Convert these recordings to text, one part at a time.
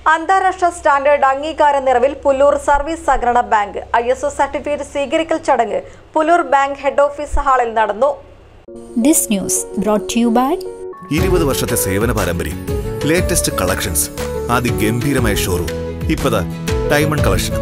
അന്താരാഷ്ട്ര സ്റ്റാൻഡേർഡ് അംഗീകാര നിറവിൽ പുല്ലൂർ സർവീസ് സഹകരണ bank I S O certificate സ്വീകരിക്കൽ ചടങ്ങ് പുല്ലൂർ ബാങ്ക് ഹെഡ് ഓഫീസ് ഹാളിൽ നടന്നു This news brought to you by ഇരുപത് വർഷത്തെ സേവന പാരമ്പര്യം ലേറ്റസ്റ്റ് കളക്ഷൻസ് അതിഗംഭീരമായ ഷോറൂം ഇപ്പതാ ഡയമണ്ട് കളക്ഷനും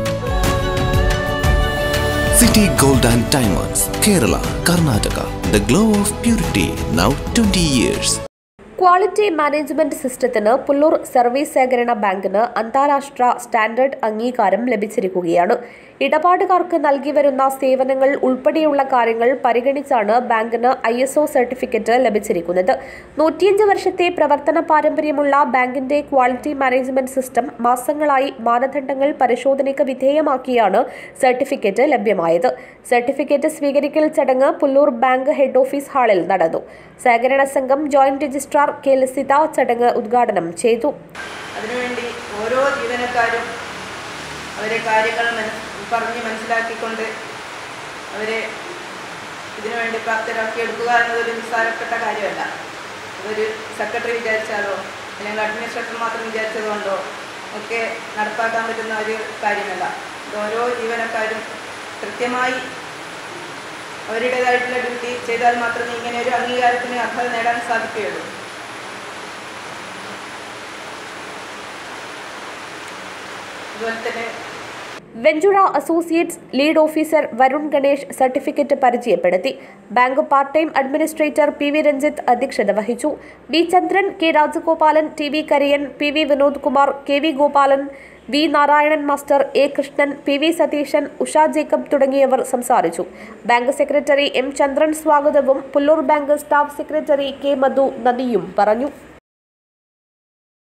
City Gold and Diamonds, Kerala, Karnataka. The glow of purity, now 20 years. Quality management സിസ്റ്റത്തിന് പുല്ലൂർ സർവീസ് സഹകരണ ബാങ്കിന് അന്താരാഷ്ട്ര സ്റ്റാൻഡേർഡ് അംഗീകാരം ലഭിച്ചിരിക്കുകയാണ് ഇടപാടുകാർക്ക് നൽകി വരുന്ന സേവനങ്ങൾ ഉൾപ്പെടെയുള്ള കാര്യങ്ങൾ പരിഗണിച്ചാണ് ബാങ്കിന് ഐ എസ് ഒ സർട്ടിഫിക്കറ്റ് ലഭിച്ചിരിക്കുന്നത് നൂറ്റിയഞ്ച് വർഷത്തെ പ്രവർത്തന പാരമ്പര്യമുള്ള ബാങ്കിന്റെ ക്വാളിറ്റി മാനേജ്മെന്റ് സിസ്റ്റം മാസങ്ങളായി മാനദണ്ഡങ്ങൾ പരിശോധനയ്ക്ക് വിധേയമാക്കിയാണ് സർട്ടിഫിക്കറ്റ് ലഭ്യമായത് സർട്ടിഫിക്കറ്റ് സ്വീകരിക്കൽ ചടങ്ങ് പുല്ലൂർ ബാങ്ക് ഹെഡ് ഓഫീസ് ഹാളിൽ നടന്നു സഹകരണ സംഘം ജോയിന്റ് രജിസ്ട്രാർ കെ ലസിത ചടങ്ങ് ഉദ്ഘാടനം ചെയ്തു അതിനുവേണ്ടി ഓരോ ജീവനക്കാരും അവരെ കാര്യങ്ങൾ മനസ് പറഞ്ഞ് മനസ്സിലാക്കിക്കൊണ്ട് അവരെ ഇതിനുവേണ്ടി പ്രാപ്തരാക്കിയെടുക്കുക എന്നതൊരു നിസ്സാരപ്പെട്ട കാര്യമല്ല അതൊരു സെക്രട്ടറി വിചാരിച്ചാലോ അല്ലെങ്കിൽ അഡ്മിനിസ്ട്രേറ്റർ മാത്രം വിചാരിച്ചതുകൊണ്ടോ ഒക്കെ നടപ്പാക്കാൻ പറ്റുന്ന ഒരു കാര്യമല്ല ഇത് ഓരോ ജീവനക്കാരും കൃത്യമായി അവരുടേതായിട്ടുള്ള ഡ്യൂട്ടി ചെയ്താൽ മാത്രമേ ഇങ്ങനെ ഒരു അംഗീകാരത്തിന് അർഹത നേടാൻ സാധിക്കുകയുള്ളൂ അതുപോലെ തന്നെ Ventura associates lead officer Varun Ganesh certificate പരിചയപ്പെടുത്തി bank part time administrator P V Ranjith അധ്യക്ഷത വഹിച്ചു V Chandran K Rajagopalan T V Kariyan P V Vinod Kumar K V Gopalan V Narayanan master A Krishnan P V Satheesan Usha Jacob തുടങ്ങിയവർ സംസാരിച്ചു ബാങ്ക് സെക്രട്ടറി എം ചന്ദ്രൻ സ്വാഗതവും Pullur bank staff secretary K Madhu നദിയും പറഞ്ഞു